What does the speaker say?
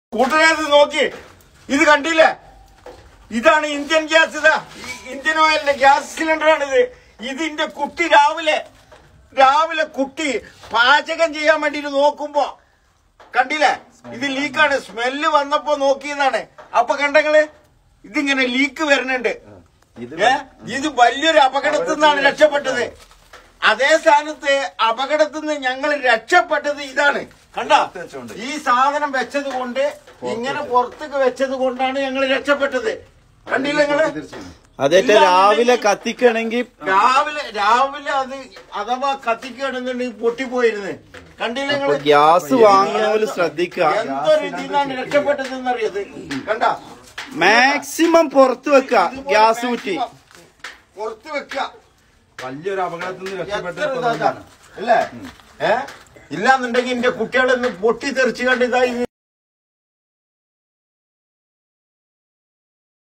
കൂട്ടുകാരത് നോക്കി ഇത് കണ്ടില്ലേ ഇതാണ് ഇന്ത്യൻ ഗ്യാസ് ഇതാ ഈ ഇന്ത്യൻ ഓയിലിന്റെ ഗ്യാസ് സിലിണ്ടറാണ് ഇത് ഇതിന്റെ കുട്ടി രാവിലെ രാവിലെ കുട്ടി പാചകം ചെയ്യാൻ വേണ്ടിട്ട് നോക്കുമ്പോ കണ്ടില്ലേ ഇത് ലീക്കാണ് സ്മെല്ല് വന്നപ്പോ നോക്കിയതാണ് അപ്പൊ കണ്ടങ്ങള് ഇതിങ്ങനെ ലീക്ക് വരുന്നുണ്ട് ഏ ഇത് വലിയൊരു അപകടത്തിൽ നിന്നാണ് രക്ഷപ്പെട്ടത് അതേ സ്ഥാനത്ത് അപകടത്തിൽ നിന്ന് ഞങ്ങൾ രക്ഷപ്പെട്ടത് ഇതാണ് കണ്ട ഈ സാധനം വെച്ചത് കൊണ്ട് ഇങ്ങനെ പുറത്തേക്ക് വെച്ചത് കൊണ്ടാണ് ഞങ്ങൾ രക്ഷപ്പെട്ടത് കണ്ടില്ല നിങ്ങള് അതേറ്റ രാവിലെ കത്തിക്കണമെങ്കിൽ രാവിലെ രാവിലെ അത് അഥവാ കത്തിക്കുകയാണെന്നുണ്ടെങ്കിൽ പൊട്ടിപ്പോയിരുന്നു കണ്ടില്ല അപ്പൊ നിങ്ങള് ഗ്യാസ് വാങ്ങണവര് ശ്രദ്ധിക്കുക എന്തൊരു ഇതിനാണ് രക്ഷപ്പെട്ടത് എന്നറിയത് കണ്ട മാക്സിമം പുറത്ത് വെക്ക ഗ്യാസ് കുറ്റി പുറത്ത് വെക്കുക വലിയൊരു അപകടത്തിൽ നിന്ന് എത്ര രക്ഷപ്പെട്ടത് ഇതാ, അല്ലേ ഏ ഇല്ലാന്നുണ്ടെങ്കിൽ എന്റെ കുട്ടികളൊന്ന് പൊട്ടി തെറിച്ചു കണ്ട് ഇതാ ഇത്